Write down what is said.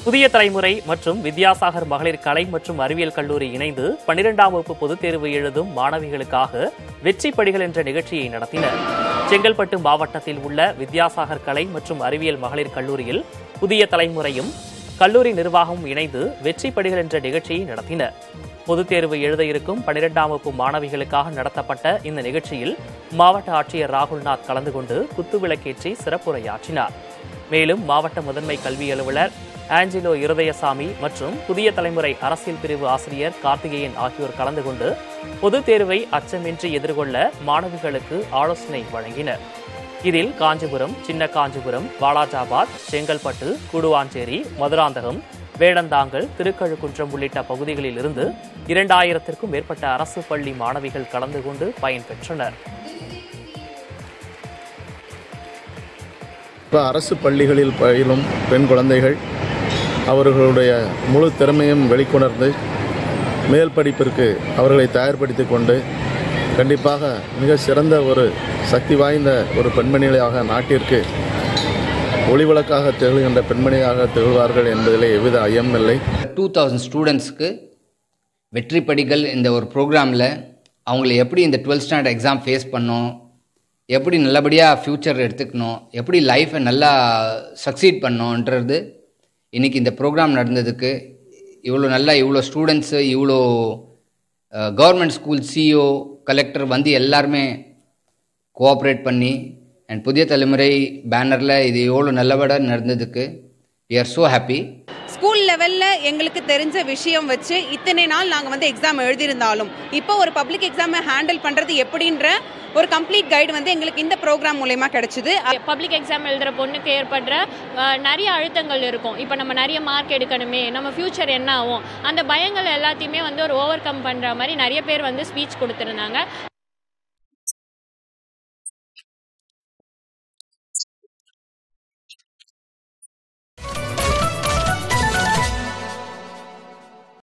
புதிய தலைமுறை மற்றும் வித்யாசாகர் மகளிர் கலை மற்றும் அறிவியல் கல்லூரி இணைந்து பன்னிரெண்டாம் வகுப்பு பொதுத் தேர்வு எழுதும் மாணவிகளுக்காக வெற்றி படிகள் என்ற நிகழ்ச்சியை நடத்தினர் செங்கல்பட்டு மாவட்டத்தில் உள்ள வித்யாசாகர் கலை மற்றும் அறிவியல் மகளிர் கல்லூரியில் புதிய தலைமுறையும் கல்லூரி நிர்வாகமும் இணைந்து வெற்றி படிகள் என்ற நிகழ்ச்சியை நடத்தினர் பொதுத் தேர்வு எழுத இருக்கும் பன்னிரெண்டாம் வகுப்பு மாணவிகளுக்காக நடத்தப்பட்ட இந்த நிகழ்ச்சியில் மாவட்ட ஆட்சியர் ராகுல்நாத் கலந்து கொண்டு குத்துவிளக்கேற்றி சிறப்புரையாற்றினார் மேலும் மாவட்ட முதன்மை கல்வி அலுவலர் ஆஞ்சலோ இருதயசாமி மற்றும் புதிய தலைமுறை அரசியல் பிரிவு ஆசிரியர் கார்த்திகேயன் ஆகியோர் கலந்து கொண்டு பொதுத் தேர்வை அச்சமின்றி எதிர்கொள்ள மாணவிகளுக்கு ஆலோசனை வழங்கினர் இதில் காஞ்சிபுரம் சின்ன காஞ்சிபுரம் வாலாஜாபாத் செங்கல்பட்டு கூடுவாஞ்சேரி மதுராந்தகம் வேடந்தாங்கல் திருக்கழுக்குன்றம் உள்ளிட்ட பகுதிகளில் இருந்து இரண்டாயிரத்திற்கும் மேற்பட்ட அரசு பள்ளி மாணவிகள் கலந்து கொண்டு பயன்பெற்றனர் இப்போ அரசு பள்ளிகளில் பயிலும் பெண் குழந்தைகள் அவர்களுடைய முழு திறமையும் வெளிக்கொணர்ந்து மேல் படிப்பிற்கு அவர்களை தயார்படுத்தி கொண்டு கண்டிப்பாக மிக சிறந்த ஒரு சக்தி வாய்ந்த ஒரு பெண்மணியாக நாட்டிற்கு ஒளிவிளக்காக திகழ்கின்ற பெண்மணியாக திகழ்வார்கள் என்பதிலே எவ்வித ஐயமும் இல்லை டூ தௌசண்ட் ஸ்டூடெண்ட்ஸ்க்கு வெற்றி படிகள் இந்த ஒரு ப்ரோக்ராமில் அவங்கள எப்படி இந்த டுவெல்த் ஸ்டாண்டர்ட் எக்ஸாம் ஃபேஸ் பண்ணோம் எப்படி நல்லபடியாக ஃப்யூச்சர் எடுத்துக்கணும் எப்படி லைஃப்பை நல்லா சக்சீட் பண்ணோன்றது இன்றைக்கி இந்த ப்ரோக்ராம் நடந்ததுக்கு இவ்வளோ நல்லா இவ்வளோ ஸ்டூடெண்ட்ஸு இவ்வளோ கவர்மெண்ட் ஸ்கூல் சிஇஓ கலெக்டர் வந்து எல்லாருமே கோஆப்ரேட் பண்ணி அண்ட் புதிய தலைமுறை பேனரில் இது எவ்வளோ நல்லபடியாக நடந்ததுக்கு we are so happy school லெவலில் எங்களுக்கு தெரிஞ்ச விஷயம் வச்சு இத்தனை நாள் நாங்கள் வந்து எக்ஸாம் எழுதியிருந்தாலும் இப்போ ஒரு பப்ளிக் எக்ஸாமை ஹேண்டில் பண்ணுறது எப்படின்ற ஒரு கம்ப்ளீட் கைடு வந்து எங்களுக்கு இந்த ப்ரோக்ராம் மூலயமா கிடைச்சிது பப்ளிக் எக்ஸாம் எழுதுகிற பொண்ணுக்கு ஏற்படுற அஹ், நிறைய அழுத்தங்கள் இருக்கும் இப்போ நம்ம நிறைய மார்க் எடுக்கணுமே நம்ம ஃப்யூச்சர் என்ன ஆகும் அந்த பயங்கள் எல்லாத்தையுமே வந்து ஒரு ஓவர் கம் பண்ணுற மாதிரி நிறைய பேர் வந்து ஸ்பீச் கொடுத்துருந்தாங்க